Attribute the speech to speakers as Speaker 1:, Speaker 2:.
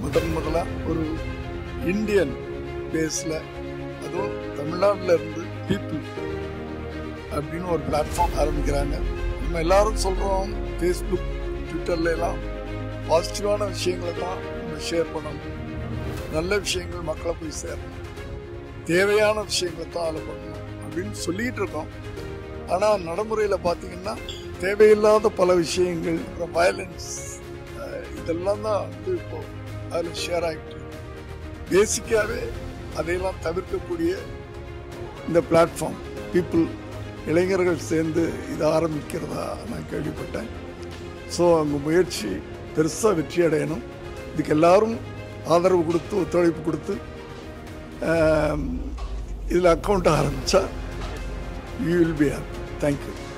Speaker 1: முதன் முதலாக ஒரு இந்தியன் பேஸில் அதுவும் தமிழ்நாட்டில் இருந்து பீப்புள் அப்படின்னு ஒரு பிளாட்ஃபார்ம் ஆரம்பிக்கிறாங்க நம்ம எல்லாரும் சொல்கிறோம் ஃபேஸ்புக் ட்விட்டர்ல எல்லாம் பாசிட்டிவான விஷயங்களை தான் நம்ம ஷேர் பண்ணணும் நல்ல விஷயங்கள் மக்களை போய் சேரணும் தேவையான விஷயங்களை தான் அதில் பண்ணணும் அப்படின்னு சொல்லிட்டு இருக்கோம் ஆனால் நடைமுறையில் பார்த்தீங்கன்னா தேவையில்லாத பல விஷயங்கள் அப்புறம் வயலன்ஸ் இதெல்லாம் தான் வந்து இப்போ அதில் ஷேர் ஆகிட்டு இருக்கு பேசிக்காகவே அதையெல்லாம் தவிர்க்கக்கூடிய இந்த பிளாட்ஃபார்ம் பீப்புள் இளைஞர்கள் சேர்ந்து இதை ஆரம்பிக்கிறதா நான் கேள்விப்பட்டேன் ஸோ அவங்க முயற்சி பெருசாக வெற்றி அடையணும் இதுக்கு எல்லாரும் ஆதரவு கொடுத்து ஒத்துழைப்பு கொடுத்து இதில் அக்கௌண்ட் ஆரம்பித்தா you will be happy thank you